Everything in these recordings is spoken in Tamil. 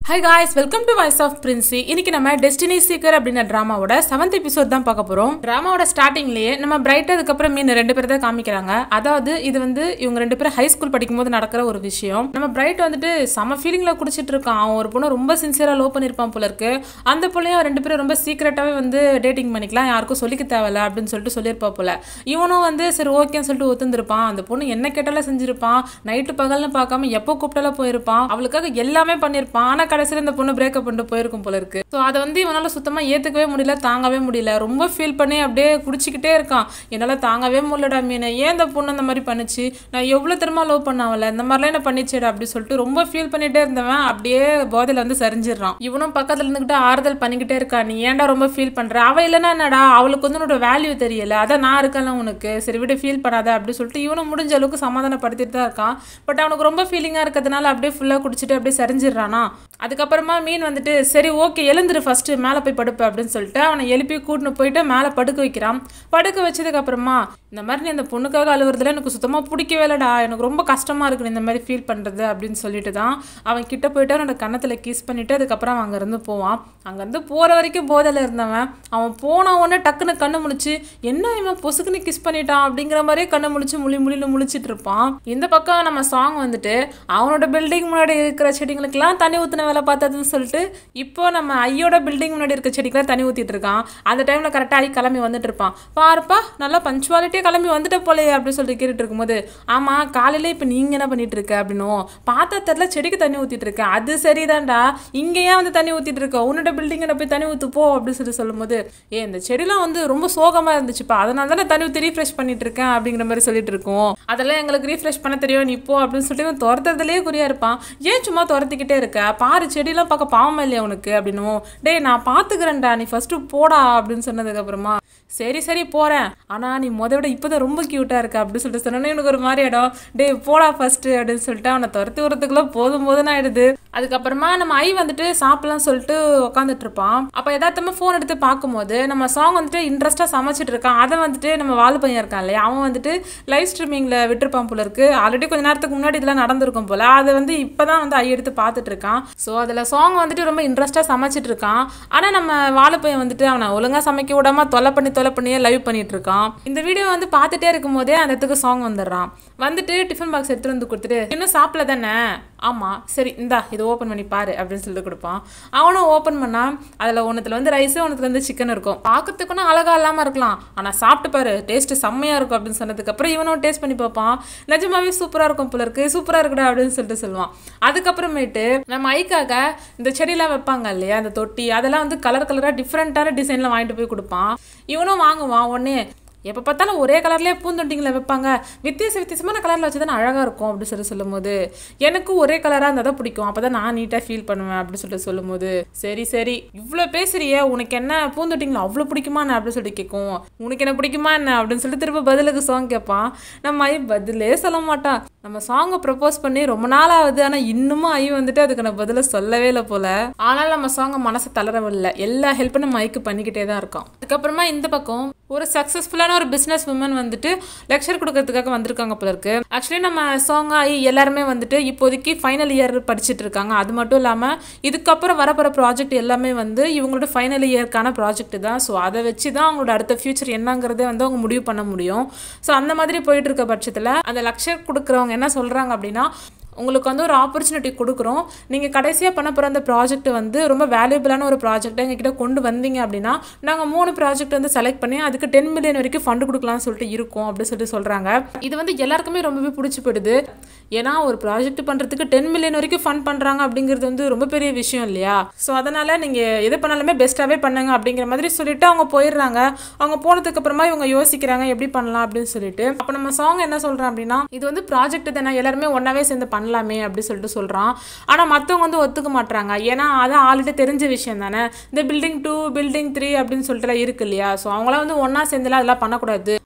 hi guys welcome to voice of Princy இன்னைக்கு நம்ம டெஸ்டினி சீக்கர் அப்படின்ற டிராமாவோட செவன்த் எபிசோட் தான் பார்க்க போறோம் டிராமாவோட ஸ்டார்டிங்லயே நம்ம பிரைட் அதுக்கப்புறம் மீன் ரெண்டு பேர் தான் காமிக்கிறாங்க அதாவது இது வந்து இவங்க ரெண்டு பேரும் ஹை ஸ்கூல் படிக்கும்போது நடக்கிற ஒரு விஷயம் நம்ம பிரைட் வந்துட்டு செம ஃபீலிங்ல குடிச்சிட்டு இருக்கான் அவன் ஒரு பொண்ணு ரொம்ப சின்சியரா லோ பண்ணிருப்பான் போல இருக்கு அந்த பொண்ணையும் ரெண்டு பேரும் ரொம்ப சீக்கிரட்டாவே வந்து டேட்டிங் பண்ணிக்கலாம் யாருக்கும் சொல்லிக்க தேவையில்ல அப்படின்னு சொல்லிட்டு சொல்லியிருப்பா போல இவனும் வந்து சரி ஓகேன்னு சொல்லிட்டு ஒத்துந்திருப்பான் அந்த பொண்ணு என்ன கேட்டாலும் செஞ்சிருப்பான் நைட்டு பகல்னு பார்க்காம எப்போ கூப்பிட்டாலும் போயிருப்பான் அவளுக்காக எல்லாமே பண்ணியிருப்பான் ஆனா கடைசியில் இந்த பொண்ணு பிரேக்கப் பண்ணிட்டு போயிருக்கும் போல இருக்கு ஸோ அதை வந்து இவனால சுத்தமா ஏத்துக்கவே முடியல தாங்கவே முடியல ரொம்ப ஃபீல் பண்ணி அப்படியே குடிச்சிக்கிட்டே இருக்கான் என்னால தாங்கவே முடியலடா மீனை ஏன் இந்த பொண்ணு இந்த மாதிரி பண்ணுச்சு நான் எவ்வளவு திரும்ப லவ் பண்ணாவல இந்த மாதிரிலாம் என்ன பண்ணிச்சேடா அப்படி சொல்லிட்டு ரொம்ப ஃபீல் பண்ணிட்டே இருந்தவன் அப்படியே போதையில வந்து சரிஞ்சிடுறான் இவனும் பக்கத்துல இருந்துகிட்டு ஆறுதல் பண்ணிக்கிட்டே இருக்கா நீ ஏன்டா ரொம்ப ஃபீல் பண்ற அவ இல்லைன்னா என்னடா அவளுக்கு வந்து உன்னோட வேல்யூ தெரியல அதான் நான் இருக்கல உனக்கு சரி விட்டு ஃபீல் பண்ணாத அப்படி சொல்லிட்டு இவனும் முடிஞ்ச அளவுக்கு சமாதானப்படுத்திட்டு தான் இருக்கான் பட் அவனுக்கு ரொம்ப ஃபீலிங்கா இருக்கிறதுனால அப்படியே ஃபுல்லா குடிச்சிட்டு அப்படியே சரிஞ்சிடுறானா அதுக்கப்புறமா மீன் வந்துட்டு சரி ஓகே எழுந்துரு ஃபர்ஸ்ட் மேலே போய் படுப்பு அப்படின்னு சொல்லிட்டு அவனை எழுப்பி கூட்டின்னு போயிட்டு மேலே படுக்க வைக்கிறான் படுக்க வச்சதுக்கு அப்புறமா இந்த மாதிரி நீ அந்த பொண்ணுக்காக அழுவுறதுல எனக்கு சுத்தமாக பிடிக்கவே இல்லடா எனக்கு ரொம்ப கஷ்டமா இருக்கு நீ இந்த மாதிரி ஃபீல் பண்றது அப்படின்னு சொல்லிட்டு தான் அவன் கிட்ட போயிட்டு அவனோட கன்னத்துல கிஸ் பண்ணிட்டு அதுக்கப்புறம் அவன் அங்கேருந்து போவான் அங்கேருந்து போற வரைக்கும் போதையில இருந்தவன் அவன் போன உடனே டக்குன்னு கண்ணு முழிச்சு என்ன இவன் பொசுக்குன்னு கிஸ் பண்ணிட்டான் அப்படிங்கிற மாதிரியே கண்ணு முழிச்சு முழி முழின்னு முழிச்சிட்டு இருப்பான் இந்த பக்கம் நம்ம சாங் வந்துட்டு அவனோட பில்டிங் முன்னாடி இருக்கிற செடிங்களுக்கெல்லாம் தண்ணி ஊற்றின வேலை பார்த்ததுன்னு சொல்லிட்டு இப்போ நம்ம ஐயோட பில்டிங் முன்னாடி இருக்க செடிக்கெல்லாம் தண்ணி ஊற்றிட்டு இருக்கான் அந்த டைமில் கரெக்டாக ஐ கிளம்பி வந்துட்டு இருப்பான் பாருப்பா நல்லா பஞ்சுவாலிட்டியாக கிளம்பி வந்துட்ட போலையே அப்படின்னு சொல்லிட்டு கேட்டுட்டு இருக்கும்போது ஆமாம் காலையில இப்போ நீங்கள் என்ன பண்ணிட்டு இருக்க அப்படின்னும் பார்த்தா தெரில செடிக்கு தண்ணி ஊற்றிட்டு இருக்க அது சரிதான்டா இங்கே ஏன் வந்து தண்ணி ஊற்றிட்டு இருக்க உன்னோட பில்டிங்கில் போய் தண்ணி ஊற்று போ அப்படின்னு சொல்லி சொல்லும்போது ஏ இந்த செடிலாம் வந்து ரொம்ப சோகமாக இருந்துச்சுப்பா அதனால தான் தண்ணி ஊற்றி ரீஃப்ரெஷ் பண்ணிட்டு இருக்கேன் அப்படிங்கிற மாதிரி சொல்லிட்டு இருக்கோம் அதெல்லாம் எங்களுக்கு ரீஃப்ரெஷ் பண்ண தெரியும் நீ போ அப்படின்னு சொல்லிட்டு இவன் துரத்துறதுலேயே குறியா இருப்பான் ஏன் சும்மா துரத்திக்கிட்டே இருக்க பாரு செடியெல்லாம் பார்க்க பாவமா இல்லையா உனக்கு அப்படின்னும் டேய் நான் பார்த்துக்கிறேன்டா நீ ஃபர்ஸ்ட் போடா அப்படின்னு சொன்னதுக்கு அப்புறமா சரி சரி போறேன் ஆனா நீ முத விட இப்போதான் ரொம்ப கியூட்டா இருக்க அப்படின்னு சொல்லிட்டு சொன்னோன்னே எனக்கு ஒரு மாதிரி இடம் டேய் போடா ஃபர்ஸ்ட் அப்படின்னு சொல்லிட்டு அவனை துரத்தி விடுறதுக்குள்ள போதும் போதுன்னு ஆயிடுது அதுக்கப்புறமா நம்ம ஐ வந்துட்டு சாப்பிடலாம் சொல்லிட்டு உட்காந்துட்டு இருப்பான் அப்போ எதார்த்தமா ஃபோன் எடுத்து பார்க்கும்போது நம்ம சாங் வந்துட்டு இன்ட்ரெஸ்ட்டாக சமைச்சிட்டு இருக்கான் அதை வந்துட்டு நம்ம வால் பையன் இருக்கான் இல்லையா அவன் வந்துட்டு லைவ் ஸ்ட்ரீமிங்கில் விட்டுருப்பான் போல இருக்கு ஆல்ரெடி கொஞ்ச நேரத்துக்கு முன்னாடி இதெல்லாம் நடந்திருக்கும் போல அதை வந்து இப்போதான் வந்து ஐ எடுத்து பார்த்துட்டு இருக்கான் ஸோ அதில் சாங் வந்துட்டு ரொம்ப இன்ட்ரெஸ்ட்டாக சமைச்சிட்டு இருக்கான் ஆனால் நம்ம வாழைப்பையன் வந்துட்டு அவனை ஒழுங்காக சமைக்க விடாம தொலை பண்ணி தொலை பண்ணியே லைவ் பண்ணிட்டு இருக்கான் இந்த வீடியோ வந்து பார்த்துட்டே இருக்கும் போதே அந்த இடத்துக்கு சாங் வந்துடுறான் வந்துட்டு டிஃபன் பாக்ஸ் எடுத்துட்டு வந்து கொடுத்துட்டு இன்னும் சாப்பிடல தானே ஆமாம் சரி இந்தா இது ஓப்பன் பண்ணி பாரு அப்படின்னு சொல்லிட்டு கொடுப்பான் அவனும் ஓப்பன் பண்ணா அதில் ஒன்றுத்துல வந்து ரைஸு ஒன்றுத்துல வந்து சிக்கன் இருக்கும் பார்க்கறதுக்குன்னா அழகா இல்லாமல் இருக்கலாம் ஆனால் சாப்பிட்டு பாரு டேஸ்ட் செம்மையாக இருக்கும் அப்படின்னு சொன்னதுக்கப்புறம் இவனும் டேஸ்ட் பண்ணி பார்ப்பான் நிஜமாவே சூப்பராக இருக்கும் போல இருக்கு சூப்பராக இருக்குடா அப்படின்னு சொல்லிட்டு சொல்லுவான் அதுக்கப்புறமேட்டு நம்ம ஐக்காக இந்த செடியெல்லாம் வைப்பாங்க இல்லையா அந்த தொட்டி அதெல்லாம் வந்து கலர் கலராக டிஃப்ரெண்ட்டான டிசைனில் வாங்கிட்டு போய் கொடுப்பான் இவனும் வாங்குவான் உடனே எப்போ பார்த்தாலும் ஒரே கலர்லேயே பூந்தொட்டிங்களை வைப்பாங்க வித்தியாச வித்தியாசமான கலரில் வச்சு தான் அழகாக இருக்கும் அப்படின்னு சொல்லி சொல்லும்போது எனக்கும் ஒரே கலராக இருந்தால் தான் பிடிக்கும் அப்போ தான் நான் நீட்டாக ஃபீல் பண்ணுவேன் அப்படின்னு சொல்லிட்டு சொல்லும்போது சரி சரி இவ்வளோ பேசுறியே உனக்கு என்ன பூந்தொட்டிங்களை அவ்வளோ பிடிக்குமா என்ன அப்படின்னு சொல்லி கேட்கும் உனக்கு என்ன பிடிக்குமா என்ன அப்படின்னு சொல்லிட்டு திரும்ப பதிலுக்கு சாங் கேட்பான் நம்ம ஐ பதிலே சொல்ல மாட்டான் நம்ம சாங்கை ப்ரப்போஸ் பண்ணி ரொம்ப நாள் ஆகுது ஆனால் இன்னமும் ஐ வந்துட்டு அதுக்கு நான் பதில சொல்லவே இல்லை போல ஆனால் நம்ம சாங்கை மனசை தளரவில்லை எல்லா ஹெல்ப்பும் நம்ம ஐக்கு பண்ணிக்கிட்டே தான் இருக்கோம் அதுக்கப்புறமா இந்த பக்கம் ஒரு சக்ஸஸ்ஃபுல்லான ஒரு பிஸ்னஸ் உமன் வந்துட்டு லெக்சர் கொடுக்கறதுக்காக வந்திருக்காங்க போல இருக்கு ஆக்சுவலி நம்ம சாங் ஆகி எல்லாருமே வந்துட்டு இப்போதைக்கு ஃபைனல் இயர் படிச்சுட்டு இருக்காங்க அது மட்டும் இல்லாமல் இதுக்கப்புறம் வரப்போகிற ப்ராஜெக்ட் எல்லாமே வந்து இவங்களோட ஃபைனல் இயர்க்கான ப்ராஜெக்ட் தான் ஸோ அதை வச்சு தான் அவங்களோட அடுத்த ஃபியூச்சர் என்னங்கிறதே வந்து அவங்க முடிவு பண்ண முடியும் ஸோ அந்த மாதிரி போயிட்டு இருக்க பட்சத்தில் அந்த லெக்சர் கொடுக்குறவங்க என்ன சொல்கிறாங்க அப்படின்னா உங்களுக்கு வந்து ஒரு ஆப்பர்ச்சுனிட்டி கொடுக்குறோம் நீங்கள் கடைசியாக பண்ண போகிற அந்த ப்ராஜெக்ட் வந்து ரொம்ப வேல்யூபிளான ஒரு ப்ராஜெக்ட்டை எங்ககிட்ட கொண்டு வந்தீங்க அப்படின்னா நாங்கள் மூணு ப்ராஜெக்ட் வந்து செலக்ட் பண்ணி அதுக்கு டென் மில்லியன் வரைக்கும் ஃபண்டு கொடுக்கலாம்னு சொல்லிட்டு இருக்கோம் அப்படின்னு சொல்லிட்டு சொல்கிறாங்க இது வந்து எல்லாருக்குமே ரொம்பவே பிடிச்சி போயிடுது ஏன்னா ஒரு ப்ராஜெக்ட் பண்ணுறதுக்கு டென் மில்லியன் வரைக்கும் ஃபண்ட் பண்ணுறாங்க அப்படிங்கிறது வந்து ரொம்ப பெரிய விஷயம் இல்லையா ஸோ அதனால் நீங்கள் எது பண்ணாலுமே பெஸ்ட்டாகவே பண்ணுங்க அப்படிங்கிற மாதிரி சொல்லிட்டு அவங்க போயிடுறாங்க அவங்க போனதுக்கு அப்புறமா இவங்க யோசிக்கிறாங்க எப்படி பண்ணலாம் அப்படின்னு சொல்லிட்டு அப்போ நம்ம சாங் என்ன சொல்கிறோம் அப்படின்னா இது வந்து ப்ராஜெக்ட் தானே எல்லாருமே ஒன்றாவே சேர்ந்து பண்ணலாமே அப்படி சொல்லிட்டு சொல்கிறான் ஆனால் மற்றவங்க வந்து ஒத்துக்க மாட்றாங்க ஏன்னா அது ஆல்ரெடி தெரிஞ்ச விஷயம் தானே இந்த பில்டிங் டூ பில்டிங் த்ரீ அப்படின்னு சொல்லிட்டுலாம் இருக்கு இல்லையா ஸோ அவங்களாம் வந்து ஒன்றா சேர்ந்துலாம் அதெல்லாம் பண்ணக்கூடாது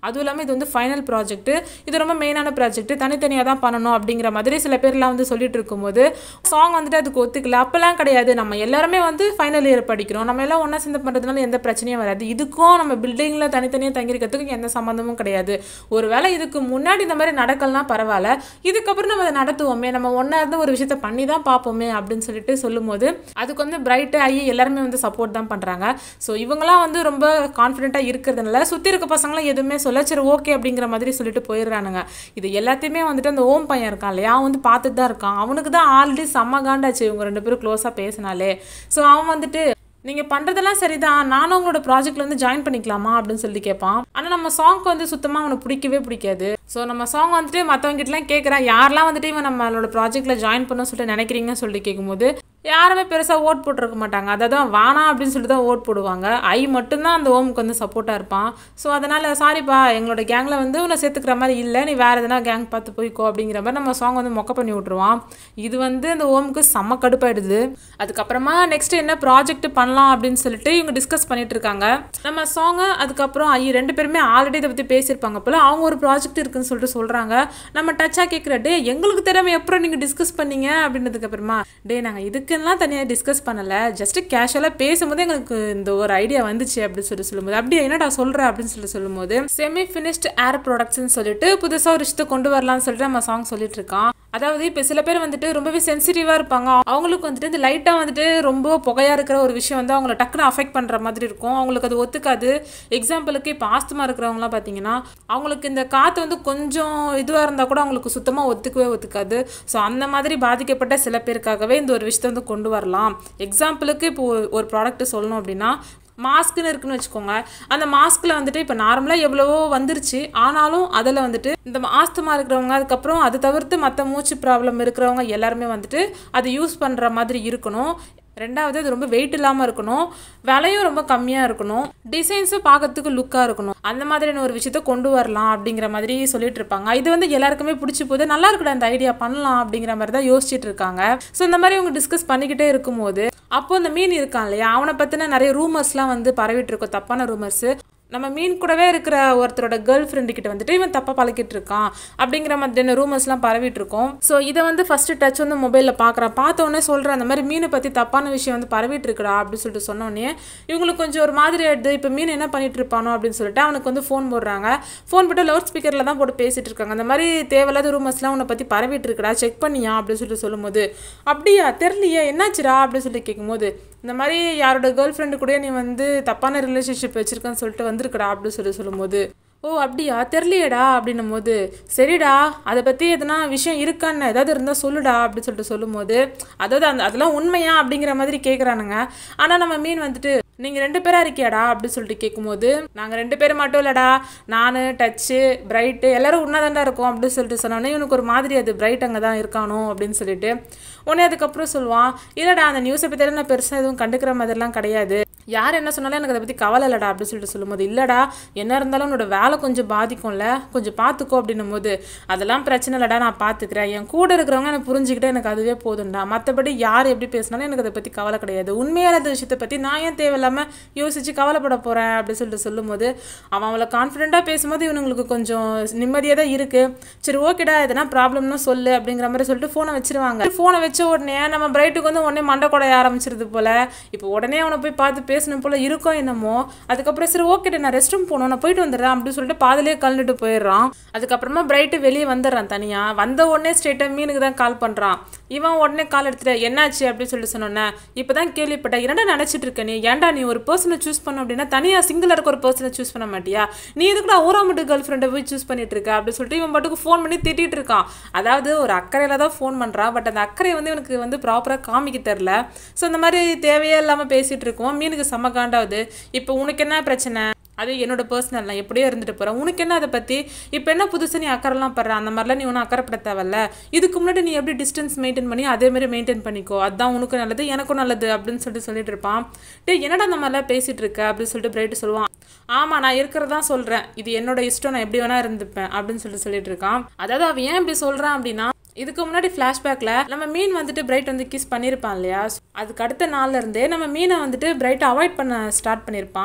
அதுவும் இல்லாமல் இது வந்து ஃபைனல் ப்ராஜெக்ட் இது ரொம்ப மெயினான ப்ராஜெக்ட் தனித்தனியாக தான் பண்ணணும் அப்படிங்கிற மாதிரி சில பேர்லாம் வந்து சொல்லிட்டு இருக்கும்போது சாங் வந்துட்டு அதுக்கு ஒத்துக்கல அப்போல்லாம் கிடையாது நம்ம எல்லாருமே வந்து ஃபைனல் இயர் படிக்கிறோம் நம்ம எல்லாம் ஒன்றா சேர்ந்து பண்ணுறதுனால எந்த பிரச்சனையும் வராது இதுக்கும் நம்ம பில்டிங்கில் தனித்தனியாக தங்கியிருக்கிறதுக்கும் எந்த சம்மந்தமும் கிடையாது ஒருவேளை இதுக்கு முன்னாடி இந்த மாதிரி நடக்கலாம் பரவாயில்ல இதுக்கப்புறம் நம்ம அதை நடத்துவோமே நம்ம ஒன்றா இருந்து ஒரு விஷயத்த பண்ணி தான் பார்ப்போமே அப்படின்னு சொல்லிட்டு சொல்லும்போது அதுக்கு வந்து பிரைட்டு ஐ எல்லாருமே வந்து சப்போர்ட் தான் பண்ணுறாங்க ஸோ இவங்களாம் வந்து ரொம்ப கான்ஃபிடென்ட்டாக இருக்கிறதுனால சுற்றி இருக்க பசங்களாம் எதுவுமே சொல்ல சரி ஓகே அப்படிங்கிற மாதிரி சொல்லிட்டு போயிடுறானுங்க இது எல்லாத்தையுமே வந்துட்டு அந்த ஓம் பையன் இருக்கான் இல்லையா அவன் வந்து பார்த்துட்டு தான் இருக்கான் அவனுக்கு தான் ஆல்ரெடி செம்ம காண்டாச்சு இவங்க ரெண்டு பேரும் க்ளோஸாக பேசினாலே ஸோ அவன் வந்துட்டு நீங்கள் பண்ணுறதெல்லாம் சரிதான் நானும் உங்களோட ப்ராஜெக்ட்ல வந்து ஜாயின் பண்ணிக்கலாமா அப்படின்னு சொல்லி கேட்பான் ஆனால் நம்ம சாங்க்கு வந்து சுத்தமாக அவனுக்கு பிடிக்கவே பிடிக்காது ஸோ நம்ம சாங் வந்துட்டு மற்றவங்ககிட்டலாம் கேட்குறான் யாரெல்லாம் வந்துட்டு இவன் நம்மளோட ப்ராஜெக்ட்ல ஜாயின் பண்ண சொல்லிட்டு நினைக்கிறீங்கன்னு சொல்லிட்டு கேட்கும்போது யாருமே பெருசாக ஓட் போட்டிருக்க மாட்டாங்க அதை தான் வேணாம் அப்படின்னு சொல்லிட்டு தான் ஓட் போடுவாங்க ஐ மட்டும்தான் அந்த ஓமுக்கு வந்து சப்போர்ட்டாக இருப்பான் ஸோ அதனால் சாரிப்பா எங்களோட கேங்கில் வந்து உன்னை சேர்த்துக்கிற மாதிரி இல்லை நீ வேறு எதனா கேங் பார்த்து போய்க்கோ அப்படிங்கிற மாதிரி நம்ம சாங் வந்து மொக்க பண்ணி விட்ருவான் இது வந்து அந்த ஓமுக்கு செம்ம கடுப்பாயிடுது அதுக்கப்புறமா நெக்ஸ்ட் என்ன ப்ராஜெக்ட் பண்ணலாம் அப்படின்னு சொல்லிட்டு இவங்க டிஸ்கஸ் பண்ணிட்டு இருக்காங்க நம்ம சாங்கை அதுக்கப்புறம் ஐ ரெண்டு பேருமே ஆல்ரெடி இதை பற்றி பேசியிருப்பாங்க போல அவங்க ஒரு ப்ராஜெக்ட் இருக்குன்னு சொல்லிட்டு சொல்கிறாங்க நம்ம டச்சாக கேட்குற டே எங்களுக்கு தெரியாம எப்பறம் நீங்கள் டிஸ்கஸ் பண்ணீங்க அப்படின்றதுக்கு அப்புறமா டே நாங்கள் இதுக்கெல்லாம் தனியாக டிஸ்கஸ் பண்ணலை ஜஸ்ட் கேஷுவலாக பேசும்போது எங்களுக்கு இந்த ஒரு ஐடியா வந்துச்சு அப்படின்னு சொல்லி சொல்லும்போது அப்படியே என்னடா சொல்கிற அப்படின்னு சொல்லி சொல்லும்போது செமி ஃபினிஷ்ட் ஏர் ப்ராடக்ட்ஸ்னு சொல்லிட்டு புதுசாக ஒரு விஷயத்தை கொண்டு வரலாம்னு சொல்லிட்டு நம்ம சாங் சொல்லிட்டு இருக்கான் அதாவது இப்போ சில பேர் வந்துட்டு ரொம்பவே சென்சிட்டிவாக இருப்பாங்க அவங்களுக்கு வந்துட்டு இந்த லைட்டாக வந்துட்டு ரொம்ப புகையாக இருக்கிற ஒரு விஷயம் வந்து அவங்கள டக்குன்னு அஃபெக்ட் பண்ணுற மாதிரி இருக்கும் அவங்களுக்கு அது ஒத்துக்காது எக்ஸாம்பிளுக்கு இப்போ ஆஸ்துமா இருக்கிறவங்களாம் பார்த்தீங்கன்னா அவங்களுக்கு இந்த காற்று வந்து கொஞ்சம் இதுவாக இருந்தால் கூட அவங்களுக்கு சுத்தமாக ஒத்துக்கவே ஒத்துக்காது ஸோ அந்த மாதிரி பாதிக்கப்பட்ட சில பேருக்காகவே இந்த ஒரு விஷயத்தை வந்து கொண்டு வரலாம் எக்ஸாம்பிளுக்கு இப்போ ஒரு ப்ராடக்ட் சொல்லணும் அப்படின்னா மாஸ்க்குன்னு இருக்குன்னு வச்சுக்கோங்க அந்த மாஸ்கில் வந்துட்டு இப்போ நார்மலாக எவ்வளவோ வந்துருச்சு ஆனாலும் அதில் வந்துட்டு இந்த ஆஸ்துமா இருக்கிறவங்க அதுக்கப்புறம் அது தவிர்த்து மற்ற மூச்சு ப்ராப்ளம் இருக்கிறவங்க எல்லாருமே வந்துட்டு அதை யூஸ் பண்ணுற மாதிரி இருக்கணும் ரெண்டாவது அது ரொம்ப வெயிட் இல்லாமல் இருக்கணும் விலையும் ரொம்ப கம்மியாக இருக்கணும் டிசைன்ஸும் பார்க்கறதுக்கு லுக்காக இருக்கணும் அந்த மாதிரியான ஒரு விஷயத்த கொண்டு வரலாம் அப்படிங்கிற மாதிரி சொல்லிட்டு இருப்பாங்க இது வந்து எல்லாருக்குமே பிடிச்சி போது நல்லா இருக்குடா அந்த ஐடியா பண்ணலாம் அப்படிங்கிற மாதிரி தான் யோசிச்சுட்டு இருக்காங்க ஸோ இந்த மாதிரி அவங்க டிஸ்கஸ் பண்ணிக்கிட்டே இருக்கும்போது அப்போ அந்த மீன் இருக்கான் இல்லையா அவனை பற்றின நிறைய ரூமர்ஸ்லாம் வந்து பரவிட்டு இருக்கும் தப்பான ரூமர்ஸ் நம்ம மீன் கூடவே இருக்கிற ஒருத்தரோட கேர்ள் ஃப்ரெண்டு கிட்ட வந்துட்டு இவன் தப்பாக பழக்கிட்டு இருக்கான் அப்படிங்கிற மாதிரியான ரூமர்ஸ்லாம் பரவிட்டு இருக்கும் ஸோ இதை வந்து ஃபர்ஸ்ட் டச் வந்து மொபைலில் பார்க்குறான் பார்த்த உடனே சொல்கிறேன் அந்த மாதிரி மீனை பற்றி தப்பான விஷயம் வந்து பரவிட்டு இருக்குடா அப்படின்னு சொல்லிட்டு சொன்னோடனே இவங்களுக்கு கொஞ்சம் ஒரு மாதிரி ஆயிடுது இப்போ மீன் என்ன பண்ணிட்டு இருப்பானோ அப்படின்னு சொல்லிட்டு அவனுக்கு வந்து ஃபோன் போடுறாங்க ஃபோன் போட்டு லவுட் ஸ்பீக்கரில் தான் போட்டு பேசிட்டு இருக்காங்க அந்த மாதிரி தேவையில்லாத ரூமர்ஸ்லாம் உன்னை பற்றி பரவிட்டு இருக்குடா செக் பண்ணியா அப்படின்னு சொல்லிட்டு சொல்லும்போது அப்படியா தெரியலையே என்னாச்சுடா அப்படின்னு சொல்லிட்டு கேட்கும்போது இந்த மாதிரி யாரோட கேர்ள் ஃப்ரெண்டு கூட நீ வந்து தப்பான ரிலேஷன்ஷிப் வச்சிருக்கேன்னு சொல்லிட்டு வந்திருக்கடா அப்படின்னு சொல்லி சொல்லும்போது ஓ அப்படியா தெரியலையேடா அப்படின்னும் போது சரிடா அதை பற்றி எதனா விஷயம் இருக்கான்னு ஏதாவது இருந்தால் சொல்லுடா அப்படின்னு சொல்லிட்டு சொல்லும்போது அதாவது அந்த அதெல்லாம் உண்மையா அப்படிங்கிற மாதிரி கேட்குறானுங்க ஆனால் நம்ம மீன் வந்துட்டு நீங்கள் ரெண்டு பேராக இருக்கியாடா அப்படின்னு சொல்லிட்டு கேட்கும்போது நாங்கள் ரெண்டு பேரும் மட்டும் இல்லைடா நான் டச்சு பிரைட்டு எல்லாரும் ஒன்றா தாண்டா இருக்கோம் அப்படின்னு சொல்லிட்டு சொன்னோன்னே இவனுக்கு ஒரு மாதிரி அது பிரைட் அங்கே தான் இருக்கானோ அப்படின்னு சொல்லிட்டு உடனே அதுக்கப்புறம் சொல்லுவான் இல்லைடா அந்த நியூஸை பற்றி நான் பெருசாக எதுவும் கண்டுக்கிற மாதிரிலாம் கிடையாது யார் என்ன சொன்னாலும் எனக்கு அதை பற்றி கவலை இல்லைடா அப்படின்னு சொல்லிட்டு சொல்லும்போது இல்லைடா என்ன இருந்தாலும் உன்னோட வேலை கொஞ்சம் பாதிக்கும்ல கொஞ்சம் பார்த்துக்கோ அப்படின்னும் போது அதெல்லாம் பிரச்சனை இல்லைடா நான் பார்த்துக்கிறேன் என் கூட இருக்கிறவங்க எனக்கு புரிஞ்சுக்கிட்டே எனக்கு அதுவே போதும்டா மற்றபடி யார் எப்படி பேசினாலும் எனக்கு அதை பற்றி கவலை கிடையாது உண்மையான விஷயத்தை பற்றி நான் ஏன் தேவையில்லாமல் யோசித்து கவலைப்பட போகிறேன் அப்படின்னு சொல்லிட்டு சொல்லும்போது அவன் அவளை கான்ஃபிடென்ட்டாக பேசும்போது இவனுங்களுக்கு கொஞ்சம் நிம்மதியாக தான் இருக்குது சரி ஓகேடா எதனா ப்ராப்ளம்னு சொல்லு அப்படிங்கிற மாதிரி சொல்லிட்டு ஃபோனை வச்சிருவாங்க ஃபோனை வச்ச உடனே நம்ம பிரைட்டுக்கு வந்து உடனே மண்டை கொடைய ஆரம்பிச்சிருது போல் இப்போ உடனே அவனை போய் பார்த்து பேசணும் போல் இருக்கோ என்னமோ அதுக்கப்புறம் சரி ஓகேடா நான் ரெஸ்ட் ரூம் போகணும் நான் போயிட்டு வந்துடுறேன் அப்படின்னு சொல்லிட்டு பாதிலே கலந்துட்டு போயிடுறான் அதுக்கப்புறமா பிரைட்டு வெளியே வந்துடுறான் தனியாக வந்த உடனே ஸ்ட்ரெயிட்டாக மீனுக்கு தான் கால் பண்ணுறான் இவன் உடனே கால் எடுத்துட்டு என்னாச்சு அப்படின்னு சொல்லிட்டு சொன்னோன்னே இப்போ தான் கேள்விப்பட்டேன் என்னடா நினச்சிட்டு இருக்க நீ ஏன்டா நீ ஒரு பர்சனை சூஸ் பண்ண அப்படின்னா தனியாக சிங்கிளாக இருக்க ஒரு பர்சனை சூஸ் பண்ண மாட்டியா நீ எதுக்குடா ஊராமட்டு கேர்ள் ஃப்ரெண்டை போய் சூஸ் பண்ணிட்டு இருக்க அப்படின்னு சொல்லிட்டு இவன் பாட்டுக்கு ஃபோன் பண்ணி திட்டிட்டு இருக்கான் அதாவது ஒரு அக்கறையில் தான் ஃபோன் பண்ணுறான் பட் அந்த அக்கறை வந்து இவனுக்கு வந்து ப்ராப்பராக காமிக்க தெரில ஸோ இந்த மாதிரி தேவையே இல்லாமல் பேசிகிட்டு இருக்கோம் மீனுக்கு செம்ம காண்டாவது இப்போ உனக்கு என்ன பிரச்சனை அது என்னோட பர்சனல் நான் எப்படியோ இருந்துட்டு போகிறேன் உனக்கு என்ன அதை பற்றி இப்போ என்ன புதுசு நீ அக்கறைலாம் படுற அந்த மாதிரிலாம் நீ ஒன்றும் அக்கறைப்பட தேவையில்ல இதுக்கு முன்னாடி நீ எப்படி டிஸ்டன்ஸ் மெயின்டைன் பண்ணி அதே மாதிரி மெயின்டைன் பண்ணிக்கோ அதுதான் உனக்கு நல்லது எனக்கும் நல்லது அப்படின்னு சொல்லிட்டு சொல்லிட்டு இருப்பான் டே என்னடா அந்த மாதிரிலாம் பேசிகிட்டு இருக்க அப்படின்னு சொல்லிட்டு பிரைட்டு சொல்லுவான் ஆமாம் நான் இருக்கிறதா சொல்கிறேன் இது என்னோட இஷ்டம் நான் எப்படி வேணா இருந்துப்பேன் அப்படின்னு சொல்லிட்டு சொல்லிட்டு இருக்கான் அதாவது அவன் ஏன் இப்படி சொல்கிறான் அப்படின்னா இதுக்கு முன்னாடி ஃப்ளாஷ்பேக்கில் நம்ம மீன் வந்துட்டு பிரைட் வந்து கிஸ் பண்ணியிருப்பான் இல்லையா அதுக்கு அடுத்த நாள்ல இருந்தே நம்ம மீனை வந்துட்டு பிரைட் அவாய்ட் பண்ண ஸ்டார்ட் பண்ணியிருப்பான்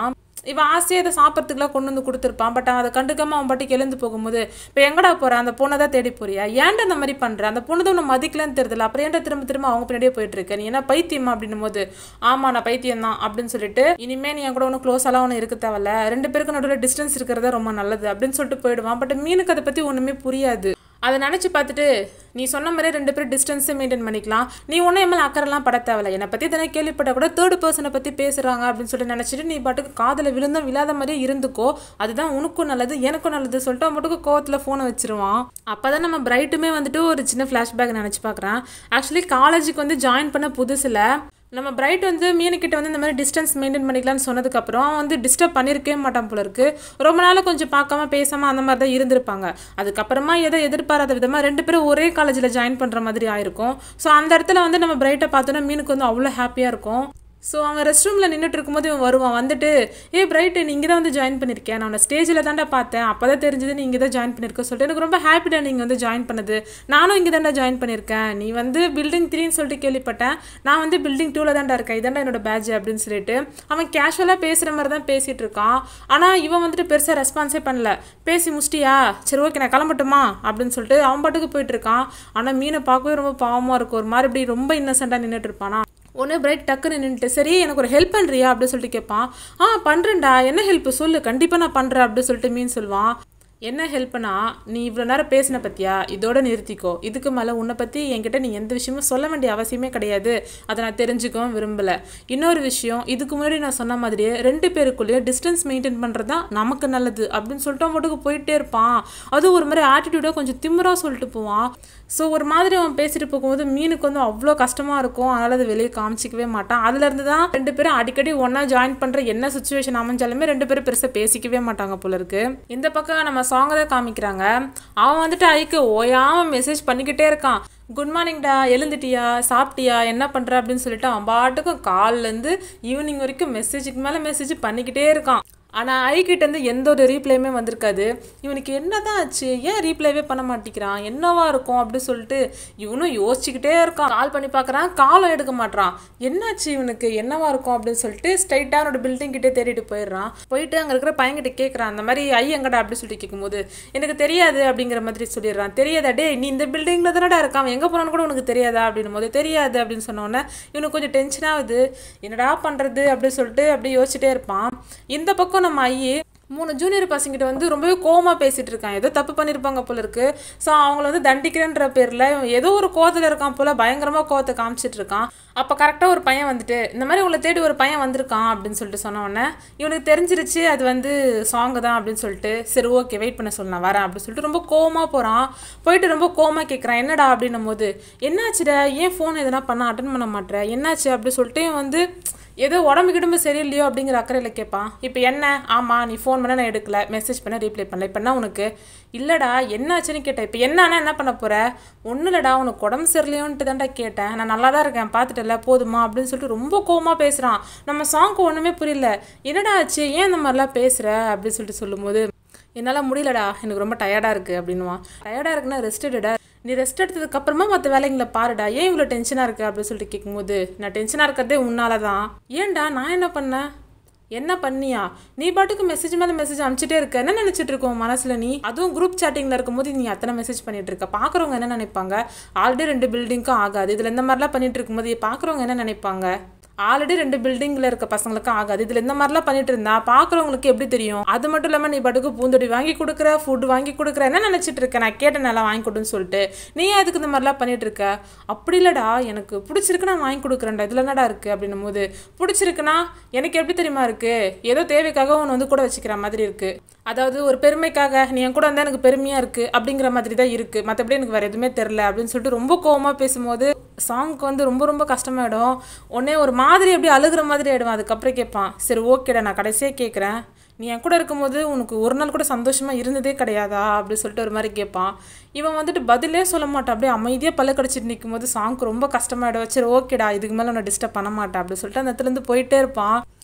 இவன் ஆசையாக இதை சாப்பிட்றதுக்குலாம் கொண்டு வந்து கொடுத்துருப்பான் பட் அவன் அதை கண்டுக்காம அவன் பாட்டுக்கு எழுந்து போகும்போது இப்போ எங்கடா போற அந்த பொண்ணை தான் தேடி போறியா ஏன்டா அந்த மாதிரி பண்ற அந்த பொண்ணு தான் உன்னை மதிக்கலன்னு தெரியல அப்புறம் ஏன்டா திரும்ப திரும்ப அவங்க பின்னாடியே போயிட்டு இருக்க நீ என்ன பைத்தியமா அப்படின்னும் போது ஆமா நான் பைத்தியம் தான் அப்படின்னு சொல்லிட்டு இனிமே நீ என் கூட ஒன்றும் க்ளோஸாலாம் ஒன்று இருக்க தேவையில்ல ரெண்டு பேருக்கு நடுவில் டிஸ்டன்ஸ் இருக்கிறதா ரொம்ப நல்லது அப்படின்னு சொல்லிட்டு போயிடுவான் பட் மீனுக்கு அதை பத்தி ஒண்ணுமே புரியாது அதை நினச்சி பார்த்துட்டு நீ சொன்ன மாதிரி ரெண்டு பேரும் டிஸ்டன்ஸை மெயின்டைன் பண்ணிக்கலாம் நீ ஒன்றும் எம்எல் அக்கறைலாம் பட தேவையில்ல என்னை பற்றி தானே கேள்விப்பட்ட கூட தேர்ட் பர்சனை பற்றி பேசுகிறாங்க அப்படின்னு சொல்லிட்டு நினச்சிட்டு நீ பாட்டுக்கு காதில் விழுந்தும் விழாத மாதிரியே இருந்துக்கோ அதுதான் உனக்கும் நல்லது எனக்கும் நல்லது சொல்லிட்டு அவன் மட்டுக்கு கோவத்தில் ஃபோனை வச்சிருவான் அப்போ தான் நம்ம பிரைட்டுமே வந்துட்டு ஒரு சின்ன ஃப்ளாஷ்பேக் நினச்சி பார்க்குறேன் ஆக்சுவலி காலேஜுக்கு வந்து ஜாயின் பண்ண புதுசில் நம்ம பிரைட் வந்து மீனுக்கிட்ட வந்து இந்த மாதிரி டிஸ்டன்ஸ் மெயின்டைன் பண்ணிக்கலாம்னு சொன்னதுக்கப்புறம் அவன் வந்து டிஸ்டர்ப் பண்ணியிருக்கவே மாட்டான் போல இருக்கு ரொம்ப நாள் கொஞ்சம் பார்க்காம பேசாம அந்த மாதிரி தான் இருந்திருப்பாங்க அதுக்கப்புறமா எதை எதிர்பாராத விதமாக ரெண்டு பேரும் ஒரே காலேஜில் ஜாயின் பண்ணுற மாதிரி ஆயிருக்கும் ஸோ அந்த இடத்துல வந்து நம்ம பிரைட்டை பார்த்தோன்னா மீனுக்கு வந்து அவ்வளோ ஹாப்பியாக இருக்கும் ஸோ அவன் ரெஸ்ட் ரூமில் நின்றுட்டு இருக்கும்போது இவன் வருவான் வந்துட்டு ஏ பிரைட்டு நீ இங்கே தான் வந்து ஜாயின் பண்ணியிருக்கேன் நான் உன்னை ஸ்டேஜில் தான்டா பார்த்தேன் அப்போ தான் தெரிஞ்சது நீ இங்கே தான் ஜாயின் பண்ணியிருக்க சொல்லிட்டு எனக்கு ரொம்ப ஹாப்பிடா நீங்கள் வந்து ஜாயின் பண்ணது நானும் இங்கே தான்டா ஜாயின் பண்ணியிருக்கேன் நீ வந்து பில்டிங் த்ரீன்னு சொல்லிட்டு கேள்விப்பட்டேன் நான் வந்து பில்டிங் டூவில் தான்டா இருக்கேன் இதான்டா என்னோட பேட்ச் அப்படின்னு சொல்லிட்டு அவன் கேஷுவலாக பேசுகிற மாதிரி தான் பேசிகிட்டு இருக்கான் ஆனால் இவன் வந்துட்டு பெருசாக ரெஸ்பான்ஸே பண்ணல பேசி முஷ்டியா சரி ஓகே நான் கிளம்பட்டுமா அப்படின்னு சொல்லிட்டு அவன் பாட்டுக்கு போயிட்டு இருக்கான் ஆனால் மீனை பார்க்கவே ரொம்ப பாவமாக இருக்கும் ஒரு மாதிரி இப்படி ரொம்ப இன்னசென்ட்டாக நின்றுட்டு இருப்பானா ஒன்று பிரைட் டக்குன்னு நின்றுட்டு சரி எனக்கு ஒரு ஹெல்ப் பண்ணுறியா அப்படின்னு சொல்லிட்டு கேட்பான் ஆ பண்ணுறேன்டா என்ன ஹெல்ப் சொல்லு கண்டிப்பாக நான் பண்ணுறேன் அப்படின்னு சொல்லிட்டு மீன் சொல்லுவான் என்ன ஹெல்ப்னா நீ இவ்வளோ நேரம் பேசின பத்தியா இதோட நிறுத்திக்கோ இதுக்கு மேலே உன்னை பற்றி என்கிட்ட நீ எந்த விஷயமும் சொல்ல வேண்டிய அவசியமே கிடையாது அதை நான் தெரிஞ்சுக்கவும் விரும்பலை இன்னொரு விஷயம் இதுக்கு முன்னாடி நான் சொன்ன மாதிரியே ரெண்டு பேருக்குள்ளேயே டிஸ்டன்ஸ் மெயின்டைன் பண்ணுறது தான் நமக்கு நல்லது அப்படின்னு சொல்லிட்டு அவன் மட்டுக்கு போயிட்டே இருப்பான் அதுவும் ஒரு மாதிரி ஆட்டிடியூடாக கொஞ்சம் திமிராக சொல்லிட்டு போவான் ஸோ ஒரு மாதிரி அவன் பேசிட்டு போகும்போது மீனுக்கு வந்து அவ்வளோ கஷ்டமாக இருக்கும் அதனால் அதை வெளியே காமிச்சிக்கவே மாட்டான் அதுலேருந்து தான் ரெண்டு பேரும் அடிக்கடி ஒன்றா ஜாயின் பண்ணுற என்ன சுச்சுவேஷன் அமைஞ்சாலுமே ரெண்டு பேரும் பெருசாக பேசிக்கவே மாட்டாங்க போல இருக்கு இந்த பக்கம் நம்ம சாங்கை தான் காமிக்கிறாங்க அவன் வந்துட்டு ஐக்கு ஓயாமல் மெசேஜ் பண்ணிக்கிட்டே இருக்கான் குட் மார்னிங்டா எழுந்துட்டியா சாப்பிட்டியா என்ன பண்ணுற அப்படின்னு சொல்லிட்டு அவன் பாட்டுக்கும் கால்லேருந்து ஈவினிங் வரைக்கும் மெசேஜுக்கு மேலே மெசேஜ் பண்ணிக்கிட்டே இருக்கான் ஆனால் ஐக்கிட்டேருந்து எந்த ஒரு ரீப்ளையுமே வந்திருக்காது இவனுக்கு என்னதான் ஆச்சு ஏன் ரீப்ளைவே பண்ண மாட்டேங்கிறான் என்னவா இருக்கும் அப்படி சொல்லிட்டு இவனும் யோசிச்சுக்கிட்டே இருக்கான் கால் பண்ணி பார்க்குறான் காலும் எடுக்க மாட்றான் என்னாச்சு இவனுக்கு என்னவா இருக்கும் அப்படின்னு சொல்லிட்டு ஸ்ட்ரைட்டாக அவனோட பில்டிங் கிட்டே தேடிட்டு போயிடுறான் போயிட்டு அங்கே இருக்கிற பையன்கிட்ட கேட்குறான் அந்த மாதிரி ஐ எங்கடா அப்படி சொல்லிட்டு கேட்கும்போது எனக்கு தெரியாது அப்படிங்கிற மாதிரி சொல்லிடுறான் தெரியாதா டே நீ இந்த பில்டிங்கில் தானடா இருக்கான் எங்கே போனான்னு கூட உனக்கு தெரியாதா அப்படின்னும் போது தெரியாது அப்படின்னு சொன்னோன்னே இவனுக்கு கொஞ்சம் டென்ஷன் ஆகுது என்னடா பண்ணுறது அப்படின்னு சொல்லிட்டு அப்படியே யோசிச்சுட்டே இருப்பான் இந்த பக்கம் நம்ம ஐயே மூணு ஜூனியர் பசங்கிட்ட வந்து ரொம்பவே கோவமா பேசிட்டு இருக்கான் ஏதோ தப்பு பண்ணியிருப்பாங்க போல இருக்கு ஸோ அவங்கள வந்து தண்டிக்கிறேன்ற பேரில் ஏதோ ஒரு கோவத்தில் இருக்கான் போல பயங்கரமாக கோவத்தை காமிச்சிட்டு இருக்கான் அப்போ கரெக்டாக ஒரு பையன் வந்துட்டு இந்த மாதிரி உங்களை தேடி ஒரு பையன் வந்திருக்கான் அப்படின்னு சொல்லிட்டு சொன்ன உடனே இவனுக்கு தெரிஞ்சிருச்சு அது வந்து சாங் தான் அப்படின்னு சொல்லிட்டு சரி ஓகே வெயிட் பண்ண சொல்லு நான் வரேன் அப்படின்னு சொல்லிட்டு ரொம்ப கோவமாக போகிறான் போயிட்டு ரொம்ப கோவமாக கேட்குறான் என்னடா அப்படின்னும் போது என்னாச்சுடா ஏன் ஃபோன் எதனா பண்ண அட்டன் பண்ண மாட்டேற என்னாச்சு அப்படி சொல்லிட்டு இவன் வந்து ஏதோ உடம்பு கிடம்பு சரியில்லையோ அப்படிங்கிற அக்கறையில் கேட்பான் இப்போ என்ன ஆமாம் நீ ஃபோன் பண்ண நான் எடுக்கல மெசேஜ் பண்ண ரீப்ளை பண்ணல இப்போ என்ன உனக்கு இல்லைடா என்னாச்சுன்னு கேட்டேன் இப்போ என்னன்னா என்ன பண்ண போகிற ஒன்றும் இல்லைடா உனக்கு உடம்பு சரியில்லையோன்ட்டு தான்டா கேட்டேன் நான் நல்லா தான் இருக்கேன் பார்த்துட்டல போதுமா அப்படின்னு சொல்லிட்டு ரொம்ப கோவமாக பேசுகிறான் நம்ம சாங்க்கு ஒன்றுமே புரியல என்னடா ஆச்சு ஏன் இந்த மாதிரிலாம் பேசுகிற அப்படின்னு சொல்லிட்டு சொல்லும்போது என்னால் முடியலடா எனக்கு ரொம்ப டயர்டாக இருக்குது அப்படின்னுவான் டயர்டாக இருக்குன்னா ரெஸ்ட் எடுடா நீ ரெஸ்ட் எடுத்ததுக்கு அப்புறமா மற்ற வேலைங்களை பாருடா ஏன் இவ்வளோ டென்ஷனாக இருக்கு அப்படின்னு சொல்லிட்டு கேட்கும்போது நான் டென்ஷனாக இருக்கிறதே உன்னால தான் ஏன்டா நான் என்ன பண்ணேன் என்ன பண்ணியா நீ பாட்டுக்கு மெசேஜ் மேலே மெசேஜ் அனுப்பிச்சிட்டே இருக்க என்ன நினச்சிட்டு இருக்க உன் மனசில் நீ அதுவும் குரூப் சேட்டிங்கில் இருக்கும்போது நீ அத்தனை மெசேஜ் பண்ணிட்டு இருக்க பார்க்குறவங்க என்ன நினைப்பாங்க ஆல்ரெடி ரெண்டு பில்டிங்க்கும் ஆகாது இதில் இந்த மாதிரிலாம் பண்ணிட்டு இருக்கும்போது பார்க்குறவங்க என்ன நினைப்பாங்க ஆல்ரெடி ரெண்டு பில்டிங்கில் இருக்க பசங்களுக்கு ஆகாது இதில் இந்த மாதிரிலாம் பண்ணிட்டு இருந்தா பார்க்குறவங்களுக்கு எப்படி தெரியும் அது மட்டும் இல்லாமல் நீ பாட்டுக்கு பூந்தொடி வாங்கி கொடுக்குற ஃபுட் வாங்கி கொடுக்குற என்ன நினச்சிட்டு இருக்க நான் கேட்ட நல்லா வாங்கி கொடுன்னு சொல்லிட்டு நீ ஏன் அதுக்கு இந்த மாதிரிலாம் பண்ணிட்டு இருக்க அப்படி இல்லடா எனக்கு பிடிச்சிருக்கு நான் வாங்கி கொடுக்குறேன்டா இதில் என்னடா இருக்குது அப்படின்னும் போது பிடிச்சிருக்குன்னா எனக்கு எப்படி தெரியுமா இருக்கு ஏதோ தேவைக்காக ஒன்று வந்து கூட வச்சுக்கிற மாதிரி இருக்கு அதாவது ஒரு பெருமைக்காக நீ என் கூட வந்தால் எனக்கு பெருமையாக இருக்குது அப்படிங்கிற மாதிரி தான் இருக்குது மற்றபடி எனக்கு வேறு எதுவுமே தெரில அப்படின்னு சொல்லிட்டு ரொம்ப கோவமாக பேசும்போது சாங்க்கு வந்து ரொம்ப ரொம்ப கஷ்டமாயிடும் உடனே ஒரு மாதிரி அப்படியே அழுகிற மாதிரி ஆயிடுவான் அதுக்கப்புறம் கேட்பான் சரி ஓகேடா நான் கடைசியாக கேட்குறேன் நீ என் கூட இருக்கும்போது உனக்கு ஒரு நாள் கூட சந்தோஷமாக இருந்ததே கிடையாதா அப்படின்னு சொல்லிட்டு ஒரு மாதிரி கேட்பான் இவன் வந்துட்டு பதிலே சொல்ல மாட்டான் அப்படியே அமைதியாக பல்ல கடிச்சிட்டு நிற்கும் போது சாங்க்கு ரொம்ப கஷ்டமாயிடும் சரி ஓகேடா இதுக்கு மேலே உன்னை டிஸ்டர்ப் பண்ண மாட்டேன் அப்படின்னு சொல்லிட்டு அந்த இடத்துலேருந்து போயிட்டே இருப்பான்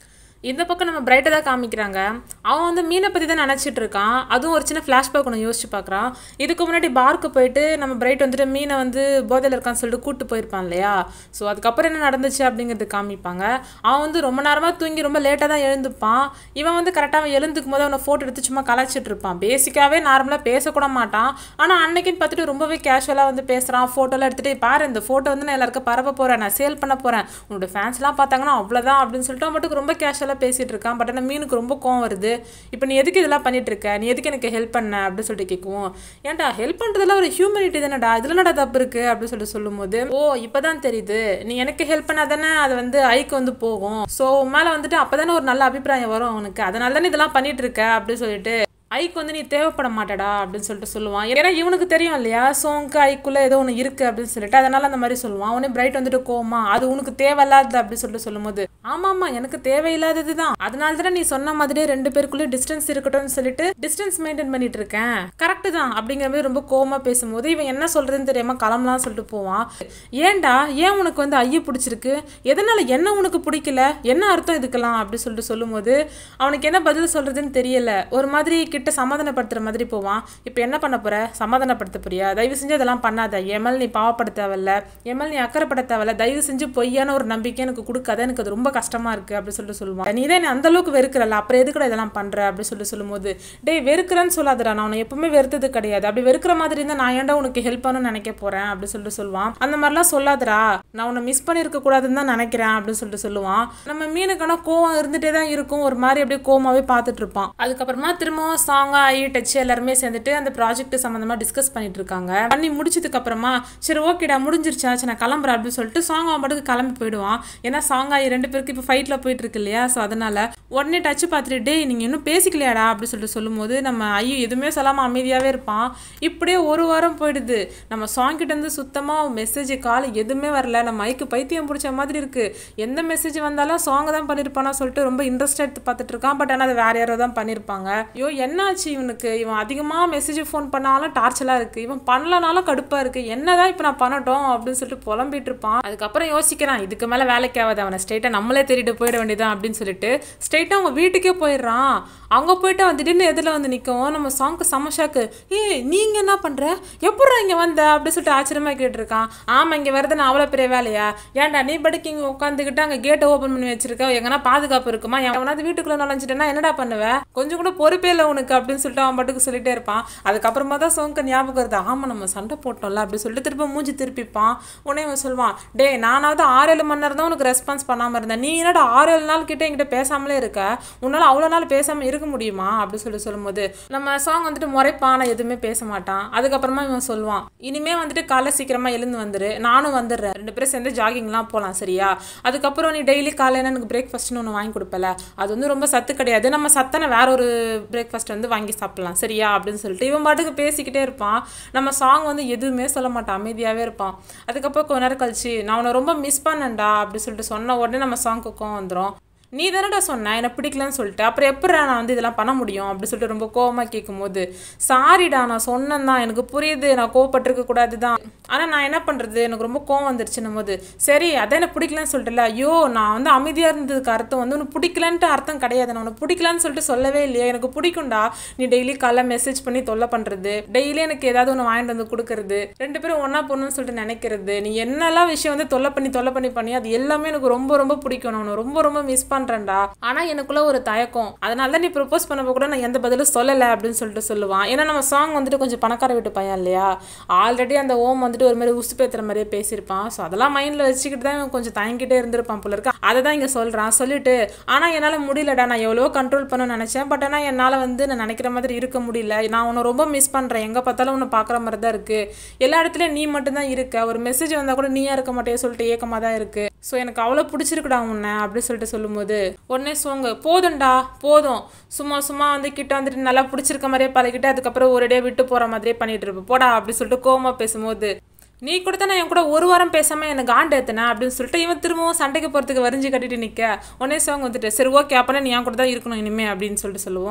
இந்த பக்கம் நம்ம பிரைட்டை தான் காமிக்கிறாங்க அவன் வந்து மீனை பற்றி தான் நினச்சிட்டு இருக்கான் அதுவும் ஒரு சின்ன ஃப்ளாஷ்பேக் ஒன்று யோசிச்சு பார்க்குறான் இதுக்கு முன்னாடி பார்க்கு போயிட்டு நம்ம பிரைட் வந்துட்டு மீனை வந்து போதையில் இருக்கான்னு சொல்லிட்டு கூட்டு போயிருப்பான் இல்லையா ஸோ அதுக்கப்புறம் என்ன நடந்துச்சு அப்படிங்கிறது காமிப்பாங்க அவன் வந்து ரொம்ப நேரமாக தூங்கி ரொம்ப லேட்டாக தான் எழுந்துப்பான் இவன் வந்து கரெக்டாக அவன் எழுந்துக்கும் போது அவனை ஃபோட்டோ எடுத்து சும்மா கலாச்சிட்டு இருப்பான் பேசிக்காகவே நார்மலாக பேசக்கூட மாட்டான் ஆனால் அன்னைக்குன்னு பார்த்துட்டு ரொம்பவே கேஷுவலாக வந்து பேசுகிறான் ஃபோட்டோலாம் எடுத்துகிட்டு பாரு இந்த ஃபோட்டோ வந்து நான் எல்லாருக்கும் பரப்ப போகிறேன் நான் சேல் பண்ண போகிறேன் உன்னோட ஃபேன்ஸ்லாம் பார்த்தாங்கன்னா அவ்வளோதான் அப்படின்னு சொல்லிட்டு அவன் மட்டும் ரொம்ப கேஷுவலாக பேசிகிட்டு இருக்கான் பட் ஆனால் மீனுக்கு ரொம்ப கோவம் வருது இப்போ நீ எதுக்கு இதெல்லாம் பண்ணிட்டு இருக்க நீ எதுக்கு எனக்கு ஹெல்ப் பண்ண அப்படின்னு சொல்லிட்டு கேட்குவோம் ஏன்டா ஹெல்ப் பண்ணுறதுல ஒரு ஹியூமனிட்டி தானடா இதில் என்னடா தப்பு இருக்குது அப்படின்னு சொல்லிட்டு சொல்லும்போது ஓ இப்போதான் தெரியுது நீ எனக்கு ஹெல்ப் பண்ணாதானே அது வந்து ஐக்கு வந்து போகும் ஸோ மேலே வந்துட்டு அப்போ ஒரு நல்ல அபிப்பிராயம் வரும் அவனுக்கு அதனால தானே இதெல்லாம் பண்ணிட்டு இருக்க அப்படின்னு சொல்லிட்டு ஐக்கு வந்து நீ தேவைப்பட மாட்டடா அப்படின்னு சொல்லிட்டு சொல்லுவான் ஏன்னா இவனுக்கு தெரியும் இல்லையா சோங்க்கு ஐக்குள்ள ஏதோ ஒன்று இருக்கு அப்படின்னு சொல்லிட்டு அதனால அந்த மாதிரி சொல்லுவான் அவனே பிரைட் வந்துட்டு கோமா அது உனக்கு தேவையில்லாதது அப்படின்னு சொல்லிட்டு சொல்லும்போது ஆமா ஆமா எனக்கு தேவையில்லாதது தான் அதனால தானே நீ சொன்ன மாதிரியே ரெண்டு பேருக்குள்ளே டிஸ்டன்ஸ் இருக்கட்டும்னு சொல்லிட்டு டிஸ்டன்ஸ் மெயின்டைன் பண்ணிட்டு இருக்கேன் கரெக்டு தான் அப்படிங்கிற மாதிரி ரொம்ப கோவமா பேசும்போது இவன் என்ன சொல்றதுன்னு தெரியாம கிளம்பலாம் சொல்லிட்டு போவான் ஏன்டா ஏன் உனக்கு வந்து ஐய பிடிச்சிருக்கு எதனால என்ன உனக்கு பிடிக்கல என்ன அர்த்தம் இதுக்கெல்லாம் அப்படி சொல்லிட்டு சொல்லும்போது அவனுக்கு என்ன பதில் சொல்றதுன்னு தெரியல ஒரு மாதிரி கிட்ட சமாதானப்படுத்துற மாதிரி போவான் இப்போ என்ன பண்ண போற சமாதானப்படுத்த போறியா தயவு செஞ்சு அதெல்லாம் பண்ணாத எமல் நீ பாவப்பட தேவையில்ல எமல் நீ அக்கறைப்பட தேவையில்ல தயவு செஞ்சு பொய்யான ஒரு நம்பிக்கை எனக்கு கொடுக்காத எனக்கு அது ரொம்ப கஷ்டமா இருக்கு அப்படி சொல்லிட்டு சொல்லுவான் நீ தான் என்னை அந்த அளவுக்கு வெறுக்கிறல்ல அப்புறம் எதுக்குடா இதெல்லாம் பண்ற அப்படி சொல்லிட்டு சொல்லும்போது டேய் வெறுக்கிறேன்னு சொல்லாதடா நான் உன்னை எப்பவுமே வெறுத்தது கிடையாது அப்படி வெறுக்கிற மாதிரி இருந்தா நான் ஏன்டா உனக்கு ஹெல்ப் பண்ணணும்னு நினைக்க போறேன் அப்படி சொல்லிட்டு சொல்லுவான் அந்த மாதிரிலாம் சொல்லாதடா நான் உன்னை மிஸ் பண்ணிருக்க கூடாதுன்னு தான் நினைக்கிறேன் அப்படின்னு சொல்லிட்டு சொல்லுவான் நம்ம மீனுக்கான கோவம் இருந்துட்டே தான் இருக்கும் ஒரு மாதிரி அப்படியே கோமாவே பார்த்துட்டு இருப்பான் அதுக்கப்புறமா திரும்பவும் சாங்கா ஐ டச் எல்லாருமே சேர்ந்துட்டு அந்த ப்ராஜெக்ட் சம்மந்தமா டிஸ்கஸ் பண்ணிட்டு இருக்காங்க பண்ணி முடிச்சதுக்கு அப்புறமா சரி ஓகேடா முடிஞ்சிருச்சா சரி நான் கிளம்புறேன் அப்படின்னு சொல்லிட்டு சாங் அவன் பாட்டுக்கு கிளம்பி போயிடுவான் ஏன்னா சாங் ஆகி ரெண்டு பேருக்கு இப்போ ஃபைட்ல போயிட்டு இருக்கு இல்லையா ஸோ அதனால உடனே டச் பார்த்துட்டு டேய் நீங்க இன்னும் பேசிக்கலையாடா அப்படி சொல்லிட்டு சொல்லும்போது நம்ம ஐயோ எதுவுமே சொல்லாம அமைதியாவே இருப்பான் இப்படியே ஒரு வாரம் போயிடுது நம்ம சாங் கிட்ட இருந்து சுத்தமா மெசேஜ் கால் எதுவுமே வரல நம்ம மைக்கு பைத்தியம் பிடிச்ச மாதிரி இருக்கு எந்த மெசேஜ் வந்தாலும் சாங் தான் பண்ணிருப்பானா சொல்லிட்டு ரொம்ப இன்ட்ரெஸ்ட் எடுத்து பார்த்துட்டு இருக்கான் பட் ஆனால் அது வேற யாரோ தான் பண்ணியிருப்பாங்க ஐயோ என்னாச்சு இவனுக்கு இவன் அதிகமாக மெசேஜ் ஃபோன் பண்ணாலும் டார்ச்சலாக இருக்கு இவன் பண்ணலனாலும் கடுப்பாக இருக்கு என்னதான் இப்போ நான் பண்ணட்டும் அப்படின்னு சொல்லிட்டு புலம்பிட்டு இருப்பான் அதுக்கப்புறம் யோசிக்கிறான் இதுக்கு மேலே வேலைக்கு ஆகாது அவனை ஸ்ட்ரெயிட்டாக நம்மளே தேடிட்டு போயிட வேண்டியதான் அப்படின்னு சொல்லிட்டு ஸ்ட்ரெயிட்டாக அவங்க வீட்டுக்கே போயிடுறான் அங்கே போயிட்டு அவன் திடீர்னு எதில் வந்து நிற்கும் நம்ம சாங்க்கு சமஷாக்கு ஏய் நீங்கள் என்ன பண்ணுற எப்படா இங்கே வந்த அப்படின்னு சொல்லிட்டு ஆச்சரியமாக கேட்டிருக்கான் ஆமாம் இங்கே வரது நான் அவ்வளோ பெரிய வேலையா ஏன்டா நீ படிக்க இங்கே உட்காந்துக்கிட்டு அங்கே கேட்டை ஓப்பன் பண்ணி வச்சிருக்க எங்கன்னா பாதுகாப்பு இருக்குமா எவனாவது வீட்டுக்குள்ளே நுழைஞ்சிட்டேன்னா என்னடா பண்ணுவ கொஞ்சம் கூட பொறுப்பே இல்லை உனக்கு அப்படின்னு சொல்லிட்டு அவன் பாட்டுக்கு சொல்லிட்டே இருப்பான் அதுக்கப்புறமா தான் சோங்க ஞாபகம் வருது ஆமாம் நம்ம சண்டை போட்டோம்ல அப்படின்னு சொல்லிட்டு திரும்ப மூஞ்சி திருப்பிப்பான் உடனே இவன் சொல்லுவான் டேய் நானாவது ஆறு ஏழு மணி நேரம் தான் உனக்கு ரெஸ்பான்ஸ் பண்ணாமல் இருந்தேன் நீ என்னடா ஆறு ஏழு நாள் கிட்ட என்கிட்ட பேசாமலே இருக்க உன்னால அவ்வளோ நாள் பேசாமல் இருக்க முடியுமா அப்படி சொல்லி சொல்லும்போது நம்ம சாங் வந்துட்டு முறைப்பான் ஆனால் எதுவுமே பேச மாட்டான் அதுக்கப்புறமா இவன் சொல்லுவான் இனிமே வந்துட்டு காலைல சீக்கிரமா எழுந்து வந்துரு நானும் வந்துடுறேன் ரெண்டு பேரும் சேர்ந்து ஜாகிங்லாம் போகலாம் சரியா அதுக்கப்புறம் நீ டெய்லி காலையில எனக்கு பிரேக்ஃபாஸ்ட்னு ஒன்று வாங்கி கொடுப்பல அது வந்து ரொம்ப சத்து கிடையாது நம்ம சத்தான வேற ஒரு பிரேக்ஃபாஸ்ட் வந்து வாங்கி சாப்பிடலாம் சரியா அப்படின்னு சொல்லிட்டு இவன் பாட்டுக்கு பேசிக்கிட்டே இருப்பான் நம்ம சாங் வந்து எதுவுமே சொல்ல மாட்டான் அமைதியாகவே இருப்பான் அதுக்கப்புறம் கொஞ்ச நேரம் கழிச்சு நான் உன்னை ரொம்ப மிஸ் பண்ணேன்டா அப்படின்னு சொல்லிட்டு சொன்ன உடனே நம்ம சாங்க்கு கோவம் வந்துடும் நீ தானடா சொன்ன எனக்கு பிடிக்கலன்னு சொல்லிட்டு அப்புறம் எப்படிடா நான் வந்து இதெல்லாம் பண்ண முடியும் அப்படி சொல்லிட்டு ரொம்ப கோவமாக கேட்கும்போது சாரிடா நான் சொன்னேன் தான் எனக்கு புரியுது நான் கோவப்பட்டிருக்க கூடாது தான் ஆனால் நான் என்ன பண்ணுறது எனக்கு ரொம்ப கோவம் வந்துருச்சுன்னும் போது சரி அதான் எனக்கு பிடிக்கலன்னு சொல்லிட்டுல ஐயோ நான் வந்து அமைதியாக இருந்ததுக்கு அர்த்தம் வந்து உனக்கு பிடிக்கலன்ட்டு அர்த்தம் கிடையாது நான் உனக்கு பிடிக்கலன்னு சொல்லிட்டு சொல்லவே இல்லையா எனக்கு பிடிக்கும்டா நீ டெய்லி காலைல மெசேஜ் பண்ணி தொல்லை பண்ணுறது டெய்லி எனக்கு ஏதாவது ஒன்று வாங்கிட்டு வந்து கொடுக்கறது ரெண்டு பேரும் ஒன்றா போகணும்னு சொல்லிட்டு நினைக்கிறது நீ என்னெல்லாம் விஷயம் வந்து தொல்லை பண்ணி தொல்லை பண்ணி பண்ணி அது எல்லாமே எனக்கு ரொம்ப ரொம்ப பிடிக்கும் நான் உன்னை ரொம்ப ரொம்ப மிஸ் பண்றேன்டா ஆனா எனக்குள்ள ஒரு தயக்கம் அதனால தான் நீ ப்ரொபோஸ் பண்ணப்போ கூட நான் எந்த பதிலும் சொல்லலை அப்படின்னு சொல்லிட்டு சொல்லுவான் ஏன்னா நம்ம சாங் வந்துட்டு கொஞ்சம் பணக்கார வீட்டு பையன் இல்லையா ஆல்ரெடி அந்த ஓம் வந்துட்டு ஒரு மாதிரி உசு பேத்துற மாதிரியே பேசியிருப்பான் ஸோ அதெல்லாம் மைண்டில் வச்சுக்கிட்டு தான் இவன் கொஞ்சம் தயங்கிட்டே இருந்திருப்பான் போல இருக்கு அதை தான் இங்கே சொல்கிறான் சொல்லிட்டு ஆனால் என்னால் முடியலடா நான் எவ்வளோ கண்ட்ரோல் பண்ணணும்னு நினச்சேன் பட் ஆனால் என்னால் வந்து நான் நினைக்கிற மாதிரி இருக்க முடியல நான் உன்னை ரொம்ப மிஸ் பண்ணுறேன் எங்கே பார்த்தாலும் உன்னை பார்க்குற மாதிரி தான் இருக்குது எல்லா இடத்துலையும் நீ மட்டும்தான் இருக்க ஒரு மெசேஜ் வந்தால் கூட நீயா இருக்க மாட்டே சொல்லிட்டு ஏக்கமாக தான் இருக்குது ஸோ எனக்கு அவ்வளோ பிடிச்சிருக்குடா உன்னை அப்படின்னு சொல்லிட்டு சொல்லும்போது உடனே சோங்க போதும்டா போதும் சும்மா சும்மா வந்து கிட்ட வந்துட்டு நல்லா பிடிச்சிருக்க மாதிரியே பழகிட்டு அதுக்கப்புறம் ஒரேடியாக விட்டு போகிற மாதிரியே பண்ணிட்டு இருப்பேன் போடா அப்படி சொல்லிட்டு கோவமா பேசும்போது நீ கூட தானே என் கூட ஒரு வாரம் பேசாம எனக்கு காண்டு ஏத்துன அப்படின்னு சொல்லிட்டு இவன் திரும்பவும் சண்டைக்கு போகிறதுக்கு வரிஞ்சு கட்டிட்டு நிற்க உடனே சோங்க வந்துட்டு சரி ஓகே அப்பனா நீ என் கூட தான் இருக்கணும் இனிமே அப்படின்னு சொல்லிட்டு சொல்லுவோம்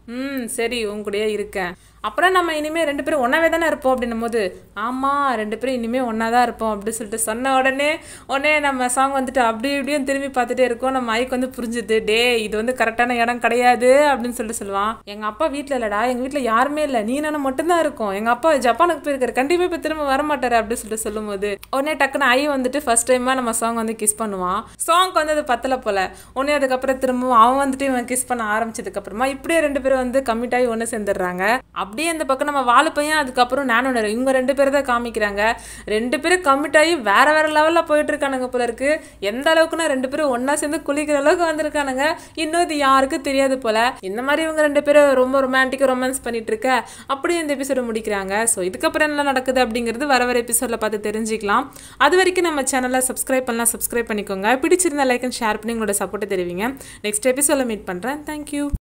ம் சரி உன் கூடயே இருக்கேன் அப்புறம் நம்ம இனிமேல் ரெண்டு பேரும் ஒன்றாவே தானே இருப்போம் அப்படின்னும் போது ஆமாம் ரெண்டு பேரும் இனிமேல் ஒன்றா தான் இருப்போம் அப்படின்னு சொல்லிட்டு சொன்ன உடனே உடனே நம்ம சாங் வந்துட்டு அப்படி இப்படியும் திரும்பி பார்த்துட்டே இருக்கோம் நம்ம ஐக்கு வந்து புரிஞ்சுது டே இது வந்து கரெக்டான இடம் கிடையாது அப்படின்னு சொல்லிட்டு சொல்லுவான் எங்கள் அப்பா வீட்டில் இல்லைடா எங்கள் வீட்டில் யாருமே இல்லை நீ நானும் மட்டும்தான் இருக்கோம் எங்கள் அப்பா ஜப்பானுக்கு போயிருக்காரு கண்டிப்பாக இப்போ திரும்ப வரமாட்டாரு அப்படின்னு சொல்லிட்டு சொல்லும்போது உடனே டக்குன்னு ஐ வந்துட்டு ஃபர்ஸ்ட் டைமாக நம்ம சாங் வந்து கிஸ் பண்ணுவான் சாங்க்கு வந்து அது பத்தலை போல உடனே அதுக்கப்புறம் திரும்பவும் அவன் வந்துட்டு இவன் கிஸ் பண்ண ஆரம்பிச்சதுக்கு அப்புறமா இப்படியே ரெண்டு பேரும் வந்து கமிட் ஆகி ஒன்று சேர்ந்துடுறாங்க அப்படியே அந்த பக்கம் நம்ம வாழ பையன் அதுக்கப்புறம் நானும் இவங்க ரெண்டு பேரும் தான் காமிக்கிறாங்க ரெண்டு பேரும் கமிட் ஆகி வேற வேற லெவலில் போயிட்டு இருக்கானுங்க போல இருக்கு எந்த அளவுக்குன்னா ரெண்டு பேரும் ஒண்ணா சேர்ந்து குளிக்கிற அளவுக்கு வந்திருக்கானுங்க இன்னும் இது யாருக்கும் தெரியாது போல இந்த மாதிரி இவங்க ரெண்டு பேரும் ரொம்ப ரொமான்டிக்காக ரொமான்ஸ் பண்ணிட்டு இருக்க அப்படியே இந்த எபிசோட முடிக்கிறாங்க ஸோ இதுக்கப்புறம் என்ன நடக்குது அப்படிங்கிறது வர வர எபிசோடில் பார்த்து தெரிஞ்சுக்கலாம் அது வரைக்கும் நம்ம சேனலை சப்ஸ்கிரைப் பண்ணலாம் சப்ஸ்கிரைப் பண்ணிக்கோங்க பிடிச்சிருந்தா லைக் அண்ட் ஷேர் பண்ணி உங்களோட சப்போர்ட்டை தெரிவிங்க நெக்ஸ்ட் எபிசோட மீட் பண்ணுறேன் தேங்க்யூ